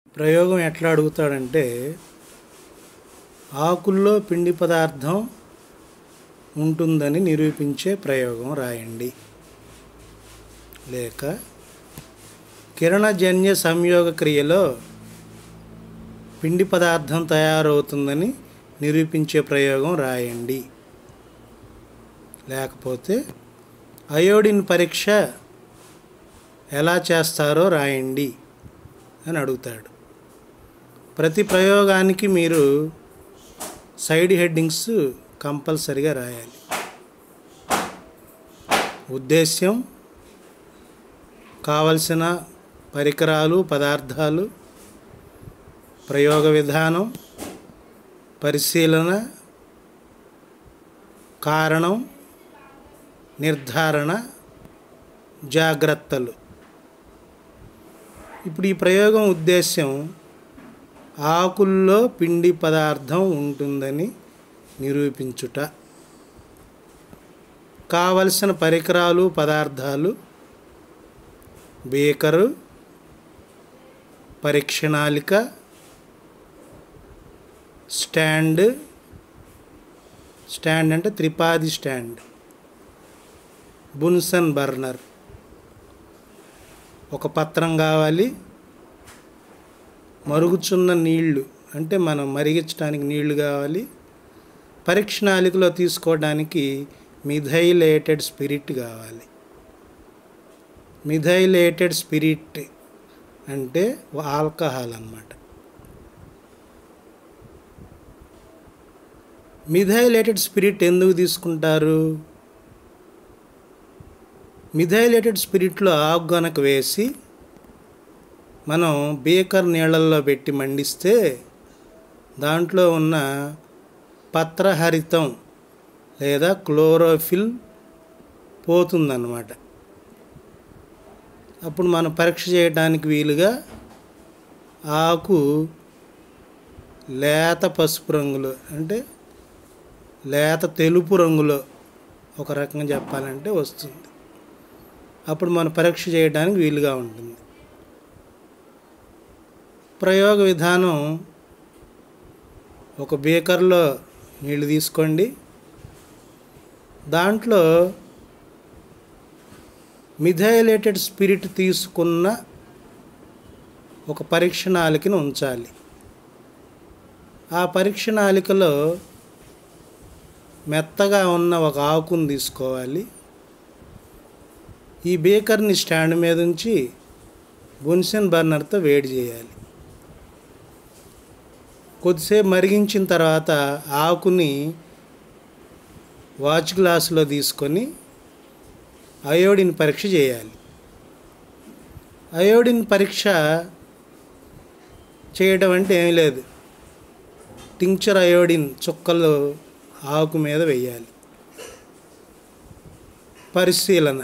ప్రయోగం ఎట్లా అడుగుతాడంటే ఆకుల్లో పిండి పదార్థం ఉంటుందని నిరూపించే ప్రయోగం రాయండి లేక కిరణజన్య సంయోగ క్రియలో పిండి పదార్థం తయారవుతుందని నిరూపించే ప్రయోగం రాయండి లేకపోతే అయోడిన్ పరీక్ష ఎలా చేస్తారో రాయండి అని అడుగుతాడు ప్రతి ప్రయోగానికి మీరు సైడ్ హెడ్డింగ్స్ కంపల్సరిగా రాయాలి ఉద్దేశ్యం కావలసిన పరికరాలు పదార్థాలు ప్రయోగ విధానం పరిశీలన కారణం నిర్ధారణ జాగ్రత్తలు ఇప్పుడు ఈ ప్రయోగం ఉద్దేశ్యం ఆకుల్లో పిండి పదార్థం ఉంటుందని నిరూపించుట కావలసిన పరికరాలు పదార్థాలు బీకరు పరీక్షణాళిక స్టాండ్ స్టాండ్ అంటే త్రిపాది స్టాండ్ బున్సన్ బర్నర్ ఒక పత్రం కావాలి మరుగుచున్న నీళ్లు అంటే మనం మరిగించడానికి నీళ్లు కావాలి పరీక్షణాళికలో తీసుకోవడానికి మిథైలేటెడ్ స్పిరిట్ కావాలి మిథైలేటెడ్ స్పిరిట్ అంటే ఆల్కహాల్ అన్నమాట మిథైలేటెడ్ స్పిరిట్ ఎందుకు తీసుకుంటారు మిథైలేటెడ్ స్పిరిట్లో ఆకు గనక వేసి మనం బీకర్ నీళ్ళల్లో పెట్టి మండిస్తే దాంట్లో ఉన్న పత్రహరితం లేదా క్లోరోఫిల్ పోతుందన్నమాట అప్పుడు మనం పరీక్ష చేయడానికి వీలుగా ఆకు లేత పసుపు రంగులో అంటే లేత తెలుపు రంగులో ఒక రకంగా చెప్పాలంటే వస్తుంది అప్పుడు మనం పరీక్ష చేయడానికి వీలుగా ఉంటుంది ప్రయోగ విధానం ఒక బీకర్లో నీళ్ళు తీసుకోండి దాంట్లో మిథైలేటెడ్ స్పిరిట్ తీసుకున్న ఒక పరీక్ష నాలికను ఉంచాలి ఆ పరీక్ష నాలికలో మెత్తగా ఉన్న ఒక ఆకును తీసుకోవాలి ఈ బేకర్ని స్టాండ్ మీద ఉంచి బున్సెన్ బర్నర్తో వేడి చేయాలి కొద్దిసేపు మరిగించిన తర్వాత ఆకుని వాచ్ గ్లాసులో తీసుకొని అయోడిన్ పరీక్ష చేయాలి అయోడిన్ పరీక్ష చేయడం అంటే ఏమీ లేదు టింక్చర్ అయోడిన్ చుక్కలు ఆకు మీద వేయాలి పరిశీలన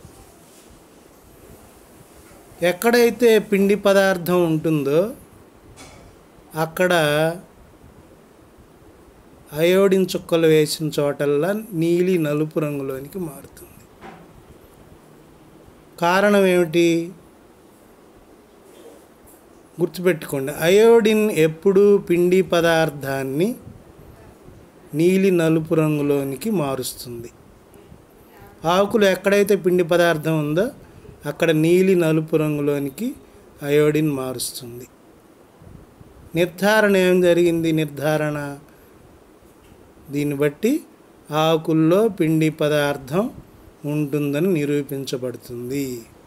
ఎక్కడైతే పిండి పదార్థం ఉంటుందో అక్కడ అయోడిన్ చుక్కలు వేసిన చోటల్లా నీలి నలుపు రంగులోనికి మారుతుంది కారణం ఏమిటి గుర్తుపెట్టుకోండి అయోడిన్ ఎప్పుడూ పిండి పదార్థాన్ని నీలి నలుపు రంగులోనికి మారుస్తుంది ఆకులు ఎక్కడైతే పిండి పదార్థం ఉందో అక్కడ నీలి నలుపు రంగులోనికి అయోడిన్ మారుస్తుంది నిర్ధారణ ఏం జరిగింది నిర్ధారణ దీన్ని బట్టి ఆకుల్లో పిండి పదార్థం ఉంటుందని నిరూపించబడుతుంది